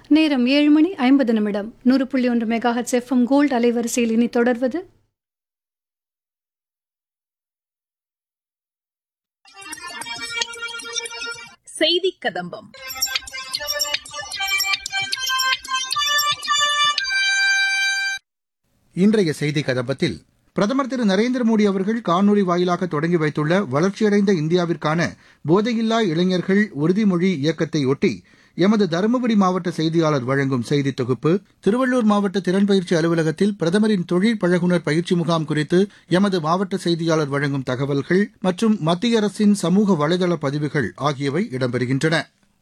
நேரம் ஏழு மணி ஐம்பது நிமிடம் நூறு புள்ளி ஒன்று மெகாஹெட்ஸ் எஃப்எம் கோல்ட் அலைவரிசையில் இனி தொடர்வது செய்தி கதம்பம் இன்றைய செய்தி கதம்பத்தில் பிரதமர் திரு நரேந்திர மோடி அவர்கள் காணொலி வாயிலாக தொடங்கி வைத்துள்ள வளர்ச்சியடைந்த இந்தியாவிற்கான போதையில்லா இளைஞர்கள் உறுதிமொழி இயக்கத்தை ஒட்டி எமது தருமபுரி மாவட்ட செய்தியாளர் வழங்கும் செய்தி தொகுப்பு திருவள்ளூர் மாவட்ட திறன் பயிற்சி அலுவலகத்தில் பிரதமரின் தொழில் பழகுனர் பயிற்சி முகாம் குறித்து எமது மாவட்ட செய்தியாளர் வழங்கும் தகவல்கள் மற்றும் மத்திய அரசின் சமூக வலைதள பதிவுகள் ஆகியவை இடம்பெறுகின்றன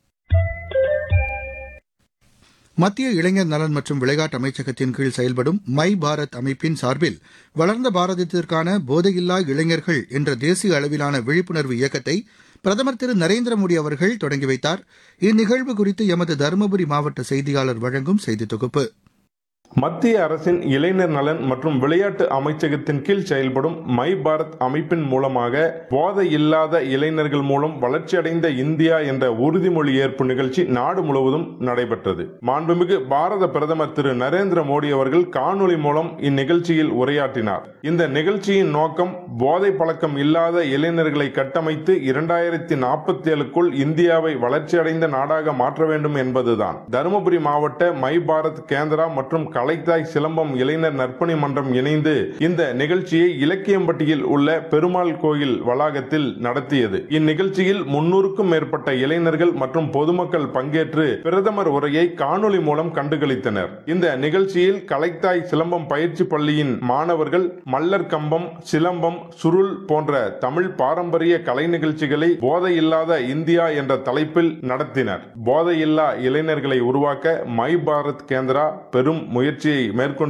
மத்திய இளைஞர் நலன் மற்றும் விளையாட்டு அமைச்சகத்தின் கீழ் செயல்படும் மை பாரத் அமைப்பின் சார்பில் வளர்ந்த பாரதத்திற்கான போதையில்லா இளைஞர்கள் என்ற தேசிய அளவிலான விழிப்புணர்வு இயக்கத்தை பிரதமர் திரு நரேந்திர மோடி அவர்கள் தொடங்கி வைத்தார் இந்நிகழ்வு குறித்து எமது தருமபுரி மாவட்ட செய்தியாளர் வழங்கும் செய்தி தொகுப்பு மத்திய அரசின் இளைஞர் நலன் மற்றும் விளையாட்டு அமைச்சகத்தின் கீழ் செயல்படும் மை பாரத் அமைப்பின் மூலமாக போதை இல்லாத இளைஞர்கள் மூலம் வளர்ச்சியடைந்த இந்தியா என்ற உறுதிமொழி ஏற்பு நிகழ்ச்சி நாடு முழுவதும் நடைபெற்றது மாண்புமிகு பாரத பிரதமர் திரு நரேந்திர மோடி அவர்கள் காணொலி மூலம் இந்நிகழ்ச்சியில் உரையாற்றினார் இந்த நிகழ்ச்சியின் நோக்கம் போதை பழக்கம் இல்லாத இளைஞர்களை கட்டமைத்து இரண்டாயிரத்தி நாற்பத்தி ஏழுக்குள் இந்தியாவை வளர்ச்சியடைந்த நாடாக மாற்ற வேண்டும் என்பதுதான் தருமபுரி மாவட்ட மை பாரத் கேந்திரா மற்றும் கலைத்தாய் சிலம்பம் இளைஞர் நற்பணி மன்றம் இணைந்து இந்த நிகழ்ச்சியை இலக்கியம்பட்டியில் உள்ள பெருமாள் கோயில் வளாகத்தில் நடத்தியது இந்நிகழ்ச்சியில் முன்னூறுக்கும் மேற்பட்ட இளைஞர்கள் மற்றும் பொதுமக்கள் பங்கேற்று பிரதமர் உரையை காணொலி மூலம் கண்டுகளித்தனர் இந்த நிகழ்ச்சியில் கலைத்தாய் சிலம்பம் பயிற்சி பள்ளியின் மாணவர்கள் மல்லர் கம்பம் சிலம்பம் சுருள் போன்ற தமிழ் பாரம்பரிய கலை நிகழ்ச்சிகளை போதையில்லாத இந்தியா என்ற தலைப்பில் நடத்தினர் போதையில்லா இளைஞர்களை உருவாக்க மை பாரத் கேந்திரா பெரும் முயற்சியை மேற்கொண்டு